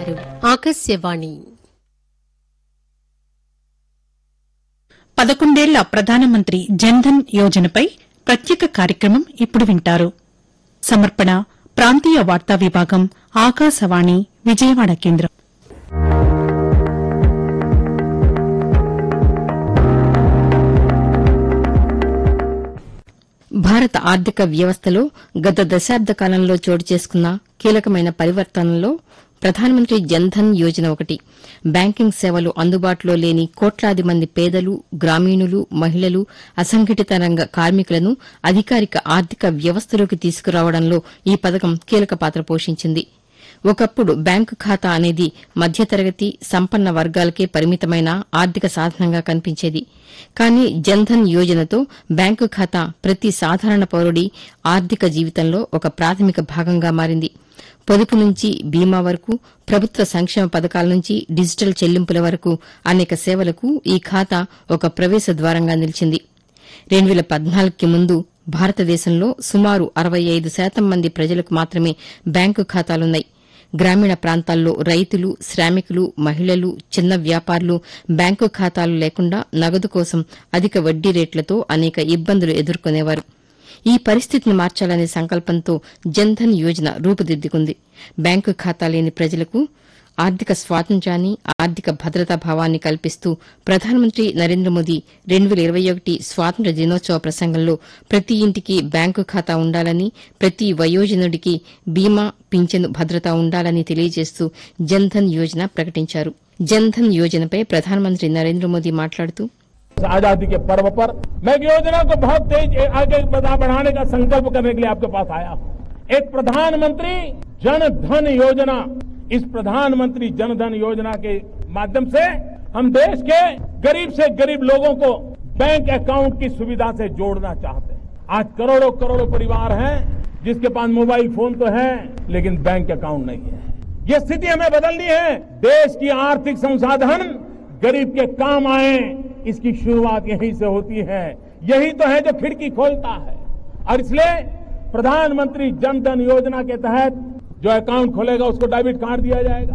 వింటున్నారు ఆకాశవాణి పదకొండేళ్ల ప్రధానమంత్రి జన్ధన్ యోజనపై ప్రత్యేక కార్యక్రమం ఇప్పుడు వింటారు సమర్పణ ప్రాంతీయ వార్తా విభాగం ఆకాశవాణి విజయవాడ కేంద్రం భారత ఆర్థిక వ్యవస్థలో గత దశాబ్ద కాలంలో చోటు చేసుకున్న కీలకమైన పరివర్తనల్లో ప్రధానమంత్రి జన్ధన్ యోజన ఒకటి బ్యాంకింగ్ సేవలు అందుబాటులో లేని కోట్లాది మంది పేదలు గ్రామీణులు మహిళలు అసంఘటిత రంగ కార్మికులను అధికారిక ఆర్థిక వ్యవస్థలోకి తీసుకురావడంలో ఈ పథకం కీలక పాత్ర పోషించింది ఒకప్పుడు బ్యాంకు ఖాతా అనేది మధ్యతరగతి సంపన్న వర్గాలకే పరిమితమైన ఆర్థిక సాధనంగా కనిపించేది కానీ జన్ధన్ యోజనతో బ్యాంకు ఖాతా ప్రతి సాధారణ పౌరుడి ఆర్థిక జీవితంలో ఒక ప్రాథమిక భాగంగా మారింది పొదుపు నుంచి బీమా వరకు ప్రభుత్వ సంక్షేమ పథకాల నుంచి డిజిటల్ చెల్లింపుల వరకు అనేక సేవలకు ఈ ఖాతా ఒక ప్రవేశ ద్వారంగా నిలిచింది రెండు వేల పద్నాలుగుకి ముందు భారతదేశంలో సుమారు అరవై ఐదు శాతం మంది ప్రజలకు మాత్రమే బ్యాంకు ఖాతాలున్నాయి గ్రామీణ ప్రాంతాల్లో రైతులు శ్రామికులు మహిళలు చిన్న వ్యాపారులు బ్యాంకు ఖాతాలు లేకుండా నగదు కోసం అధిక వడ్డీ రేట్లతో అనేక ఇబ్బందులు ఎదుర్కొనేవారు ఈ పరిస్థితిని మార్చాలనే సంకల్పంతో జన్ధన్ యోజన రూపుదిద్దుకుంది బ్యాంకు ఖాతా లేని ప్రజలకు ఆర్థిక స్వాతంత్ర్యాన్ని ఆర్థిక భద్రతా భావాన్ని కల్పిస్తూ ప్రధానమంత్రి నరేంద్ర మోదీ రెండు వేల ఇరవై ఒకటి స్వాతంత్ర్య దినోత్సవ ప్రసంగంలో ప్రతి ఇంటికి బ్యాంకు ఖాతా ఉండాలని ప్రతి వయోజనుడికి బీమా పింఛను భద్రత ఉండాలని తెలియజేస్తూ జన్ధన్ యోజన ప్రకటించారు జన్ధన్ యోజనపై ప్రధానమంత్రి నరేంద్ర మోదీ మాట్లాడుతూ इस आजादी के पर्व पर मैं एक योजना को बहुत तेज आगे बढ़ा- बढ़ाने का संकल्प करने के लिए आपके पास आया हूं एक प्रधानमंत्री जन धन योजना इस प्रधानमंत्री जन धन योजना के माध्यम से हम देश के गरीब से गरीब लोगों को बैंक अकाउंट की सुविधा से जोड़ना चाहते हैं आज करोड़ों करोड़ों परिवार हैं जिसके पास मोबाइल फोन तो है लेकिन बैंक अकाउंट नहीं है ये स्थिति हमें बदलनी है देश की आर्थिक संसाधन गरीब के काम आए इसकी शुरुआत यहीं से होती है यही तो है जो खिड़की खोलता है और इसलिए प्रधानमंत्री जन धन योजना के तहत जो अकाउंट खोलेगा उसको डेबिट कार्ड दिया जाएगा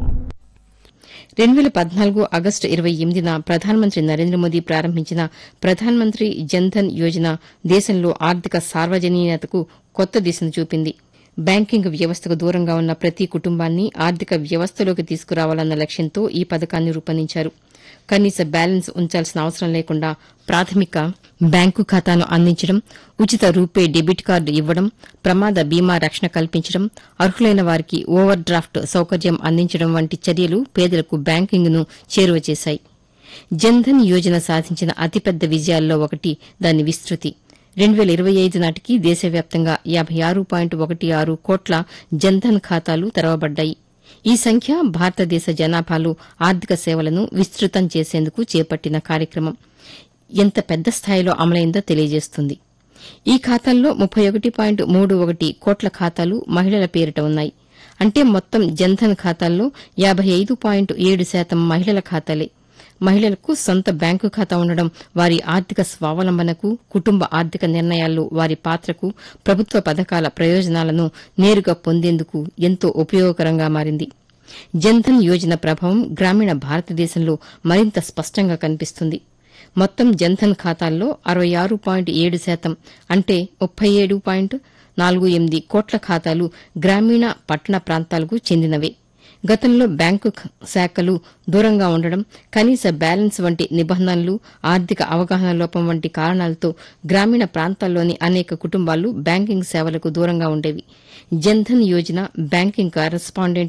రెండు వేల పద్నాలుగు ఆగస్టు ఇరవై ఎనిమిదిన ప్రధానమంత్రి నరేంద్ర మోదీ ప్రారంభించిన ప్రధానమంత్రి జన్ధన్ యోజన దేశంలో ఆర్థిక సార్వజనీయతకు కొత్త దిశను చూపింది బ్యాంకింగ్ వ్యవస్థకు దూరంగా ఉన్న ప్రతి కుటుంబాన్ని ఆర్థిక వ్యవస్థలోకి తీసుకురావాలన్న లక్ష్యంతో ఈ పథకాన్ని రూపొందించారు కనీస బ్యాలెన్స్ ఉంచాల్సిన అవసరం లేకుండా ప్రాథమిక బ్యాంకు ఖాతాను అందించడం ఉచిత రూపే డెబిట్ కార్డు ఇవ్వడం ప్రమాద బీమా రక్షణ కల్పించడం అర్హులైన వారికి ఓవర్ డ్రాఫ్ట్ సౌకర్యం అందించడం వంటి చర్యలు పేదలకు బ్యాంకింగ్ను చేరువ చేశాయి జన్ధన్ యోజన సాధించిన అతిపెద్ద విజయాల్లో ఒకటి దాని విస్తృతి రెండు వేల ఇరవై ఐదు నాటికి దేశవ్యాప్తంగా యాబై ఆరు పాయింట్ ఒకటి ఆరు కోట్ల జన్ధన్ ఖాతాలు తెరవబడ్డాయి ఈ సంఖ్య భారతదేశ జనాభాలో ఆర్థిక సేవలను విస్తృతం చేసేందుకు చేపట్టిన కార్యక్రమం ఎంత పెద్ద స్థాయిలో అమలైందో తెలియజేస్తుంది ఈ ఖాతాల్లో ముప్పై ఒకటి పాయింట్ మూడు ఒకటి కోట్ల ఖాతాలు మహిళల పేరిట ఉన్నాయి అంటే మొత్తం జన్ధన్ ఖాతాల్లో యాబై ఐదు పాయింట్ ఏడు శాతం మహిళల ఖాతాలే మహిళలకు సొంత బ్యాంకు ఖాతా ఉండడం వారి ఆర్థిక స్వావలంబనకు కుటుంబ ఆర్థిక నిర్ణయాల్లో వారి పాత్రకు ప్రభుత్వ పథకాల ప్రయోజనాలను నేరుగా పొందేందుకు ఎంతో ఉపయోగకరంగా మారింది జన్ధన్ యోజన ప్రభావం గ్రామీణ భారతదేశంలో మరింత స్పష్టంగా కనిపిస్తుంది మొత్తం జన్ధన్ ఖాతాల్లో అరవై ఆరు పాయింట్ ఏడు శాతం అంటే ముప్పై ఏడు పాయింట్ నాలుగు ఎనిమిది కోట్ల ఖాతాలు గ్రామీణ పట్టణ ప్రాంతాలకు చెందినవే గతంలో బ్యాంకు ఖ- శాఖలు దూరంగా ఉండడం కనీస బ్యాలెన్స్ వంటి నిబంధనలు ఆర్థిక అవగాహన లోపం వంటి కారణాలతో గ్రామీణ ప్రాంతాల్లోని అనేక కుటుంబాలు బ్యాంకింగ్ సేవలకు దూరంగా ఉండేవి జన్ధన్ యోజన బ్యాంకింగ్ కరెస్పాండెంట్